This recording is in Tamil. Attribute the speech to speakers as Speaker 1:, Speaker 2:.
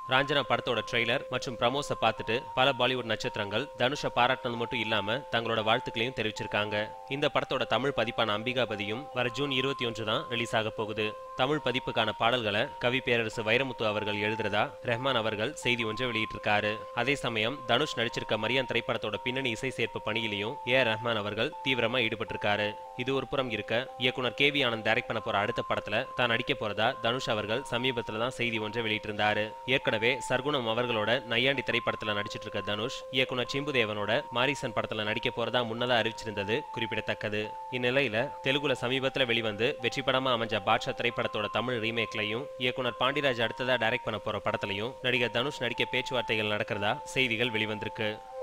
Speaker 1: ராஞ்சனா படத்தோட ட்ரெய்லர் மற்றும் ப்ரமோஸை பார்த்துட்டு பல பாலிவுட் நட்சத்திரங்கள் தனுஷை பாராட்டினது மட்டும் இல்லாம தங்களோட வாழ்த்துக்களையும் தெரிவிச்சிருக்காங்க இந்த படத்தோட தமிழ் பதிப்பான அம்பிகாபதியும் வர ஜூன் இருபத்தி ஒன்று தான் ரிலீஸ் ஆக போகுது தமிழ் பதிப்புக்கான பாடல்களை கவி பேரரசு வைரமுத்து அவர்கள் எழுதுறதா ரெஹ்மான் அவர்கள் செய்தி ஒன்றை வெளியிட்டிருக்காரு அதே சமயம் தனுஷ் நடிச்சிருக்க மரியான் திரைப்படத்தோட பின்னணி இசை சேர்ப்பு பணியிலையும் ஏ ஆர் ரஹ்மான் அவர்கள் தீவிரமா ஈடுபட்டிருக்காரு இது ஒரு புறம் இருக்க இயக்குனர் கே வி ஆனந்த் டைரக்ட் பண்ண போற அடுத்த படத்துல தான் நடிக்க போறதா தனுஷ் அவர்கள் சமீபத்துல தான் செய்தி ஒன்றை வெளியிட்டிருந்தாரு ஏற்கனவே சர்க்குணம் அவர்களோட நையாண்டி திரைப்படத்துல நடிச்சிட்டு இருக்க தனுஷ் இயக்குனர் சிம்புதேவனோட மாரிசன் படத்துல நடிக்க போறதா முன்னதா அறிவிச்சிருந்தது குறிப்பிடத்தக்கது இந்நிலையில தெலுங்குல சமீபத்துல வெளிவந்து வெற்றி படமா அமைஞ்ச பாட்ஷா திரைப்படத்தோட தமிழ் ரீமேக்லையும் இயக்குனர் பாண்டிராஜ் அடுத்ததா டைரக்ட் பண்ண போற படத்துலயும் நடிகர் தனுஷ் நடிக்க பேச்சுவார்த்தைகள் நடக்கிறதா செய்திகள் வெளிவந்திருக்கு